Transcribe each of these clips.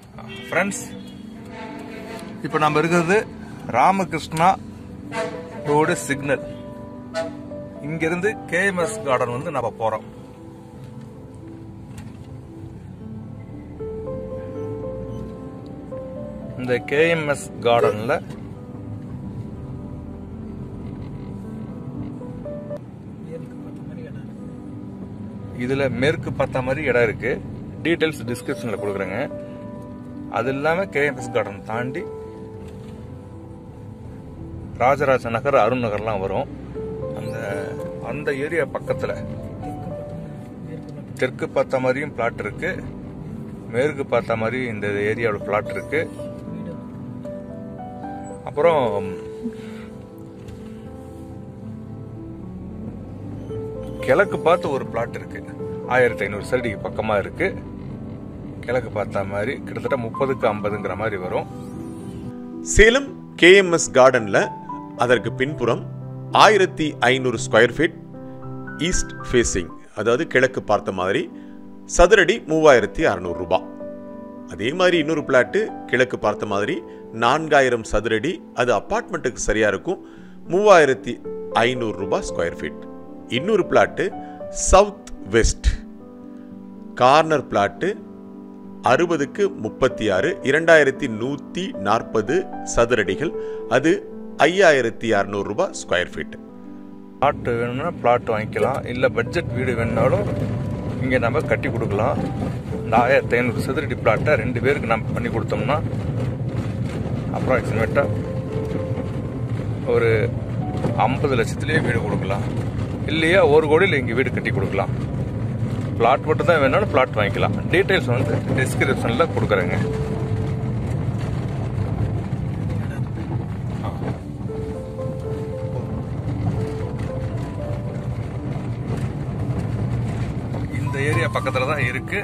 friends இப்போ நம்ம இருக்கிறது ராமகிருஷ்ணா ரோடு சிக்னல் இங்கிருந்து கேஎம்எஸ் கார்டன் வந்து நம்ம போறோம் இந்த கேஎம்எஸ் கார்டன்ல இதுல மேற்கு பார்த்த மாதிரி இடம் இருக்கு டீடைல்ஸ் டிஸ்கிரிப்ஷன்ல கொடுக்குறேங்க அது இல்லாம கேஎம்எஸ் கார்டன் தாண்டி ராஜராஜ நகர் அருண் நகர்லாம் வரும் அந்த அந்த ஏரியா பக்கத்துல தெற்கு பார்த்த மாதிரியும் பிளாட் இருக்கு மேற்கு பார்த்த மாதிரி இந்த ஏரியாவோட பிளாட் இருக்கு அப்புறம் கிழக்கு பார்த்து ஒரு பிளாட் இருக்கு ஆயிரத்தி ஐநூறு சடிக்கு பக்கமா இருக்கு கிழக்கு பார்த்த மாதிரி கிட்டத்தட்ட முப்பதுக்கு ஐம்பதுங்கிற மாதிரி வரும் சேலம் கேஎம்எஸ் கார்டன்ல அதற்கு பின்புறம் ஆயிரத்தி ஐநூறு ஸ்கொயர் ஃபீட் ஈஸ்ட் ஃபேஸிங் அதாவது கிழக்கு பார்த்த மாதிரி சதுரடி மூவாயிரத்தி அறநூறு ரூபாய் அதே மாதிரி இன்னொரு பிளாட்டு கிழக்கு பார்த்த மாதிரி நான்காயிரம் சதுரடி அது அப்பார்ட்மெண்ட்டுக்கு சரியா இருக்கும் மூவாயிரத்தி ஐநூறு ரூபாய் ஸ்கொயர் ஃபீட் இன்னொரு plot south west corner plot அறுபதுக்கு முப்பத்தி ஆறு இரண்டாயிரத்தி நூற்றி நாற்பது சதுரடிகள் அது ஐயாயிரத்தி அறநூறு ரூபாய் ஸ்கொயர் ஃபீட் பிளாட் வேணும்னா பிளாட் வாங்கிக்கலாம் இல்லை பட்ஜெட் வீடு வேணுனாலும் இங்கே நம்ம கட்டி கொடுக்கலாம் இந்த ஆயிரத்தி ஐநூறு சதுரடி பிளாட்டை ரெண்டு பேருக்கு நம்ம பண்ணி கொடுத்தோம்னா அப்ராக்சிமேட்டாக ஒரு ஐம்பது லட்சத்துலேயே வீடு கொடுக்கலாம் இல்லையா ஒரு கோடியில் இங்கே வீடு கட்டி கொடுக்கலாம் பிளாட் மட்டும் தான் வேணாலும் பிளாட் வாங்கிக்கலாம் டீட்டெயில்ஸ் வந்து டிஸ்கிரிப்ஷனில் கொடுக்குறேங்க இந்த ஏரியா பக்கத்தில் தான் இருக்கு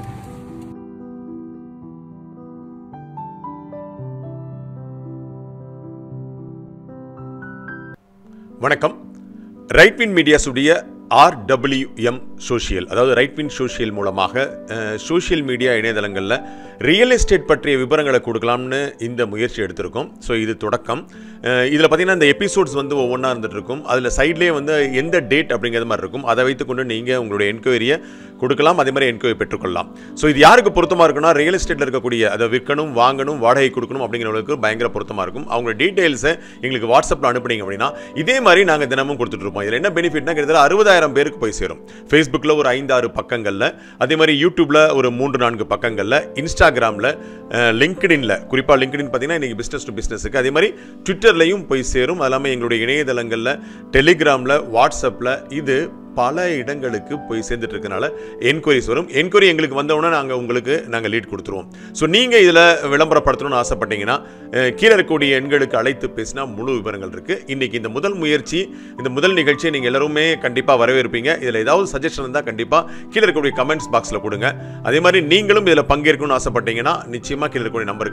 வணக்கம் ரைட்வின் மீடியாஸுடைய ஆர்டபிள்யூஎம் சோஷியல் அதாவது ரைட்வின் சோஷியல் மூலமாக சோஷியல் மீடியா இணையதளங்களில் ரியல் எஸ்டேட் பற்றிய விவரங்களை கொடுக்கலாம்னு இந்த முயற்சி எடுத்திருக்கோம் ஸோ இது தொடக்கம் இதில் பார்த்தீங்கன்னா இந்த எபிசோட்ஸ் வந்து ஒவ்வொன்றா இருந்துட்டு இருக்கும் அதில் சைட்லேயே வந்து எந்த டேட் அப்படிங்கிறது மாதிரி இருக்கும் அதை வைத்துக்கொண்டு நீங்கள் உங்களுடைய என்கொயரியை கொடுக்கலாம் அதே மாதிரி என்கொயரி பெற்றுக்கொள்ளலாம் ஸோ இது யாருக்கு பொருத்தமாக இருக்குன்னா ரியல் எஸ்டேட்டில் இருக்கக்கூடிய அதை விற்கணும் வாங்கணும் வாடகை கொடுக்கணும் அப்படிங்கிறவங்களுக்கு பயங்கர பொருத்தமாக இருக்கும் அவங்களோட டீட்டெயில்ஸை எங்களுக்கு வாட்ஸ்அப்பில் அனுப்புனீங்க அப்படின்னா இதே மாதிரி நாங்கள் தினமும் கொடுத்துட்டு இருப்போம் இதில் என்ன பெனிஃபிட்னா கிட்டத்தட்ட அறுபதாயிரம் பேருக்கு போய் சேரும் ஃபேஸ்புக்கில் ஒரு ஐந்தாறு பக்கங்களில் அதே மாதிரி யூடியூப்பில் ஒரு மூன்று நான்கு பக்கங்களில் இன்ஸ்டாகிராமில் லிங்க்டின்ல குறிப்பாக லிங்க்டின் பார்த்தீங்கன்னா இன்றைக்கி பிஸ்னஸ் டு பிஸ்னஸுக்கு அதே மாதிரி ட்விட்டர்லையும் போய் சேரும் அது இல்லாமல் எங்களுடைய இணையதளங்களில் டெலிகிராமில் வாட்ஸ்அப்பில் இது பல இடங்களுக்கு போய் சேர்ந்துட்டு இருக்கனால என்கொயரிஸ் வரும் என்கொயரி எங்களுக்கு வந்தவுடனே நாங்கள் உங்களுக்கு நாங்கள் லீட் கொடுத்துருவோம் ஸோ நீங்கள் இதில் விளம்பரப்படுத்தணும்னு ஆசைப்பட்டீங்கன்னா அஹ், கீழே இருக்கக்கூடிய எண்களுக்கு அழைத்து பேசினா முழு விவரங்கள் இருக்குது இன்றைக்கி இந்த முதல் முயற்சி இந்த முதல் நிகழ்ச்சியை நீங்கள் எல்லாருமே கண்டிப்பாக வரவேற்பீங்க இதில் ஏதாவது சஜஷன் இருந்தால் கண்டிப்பாக கீழே இருக்கக்கூடிய கமெண்ட்ஸ் பாக்ஸில் கொடுங்க அதே மாதிரி நீங்களும் இதில் பங்கேற்கணும்னு ஆசைப்பட்டீங்கன்னா நிச்சயமாக கீழே இருக்கக்கூடிய நம்பருக்கு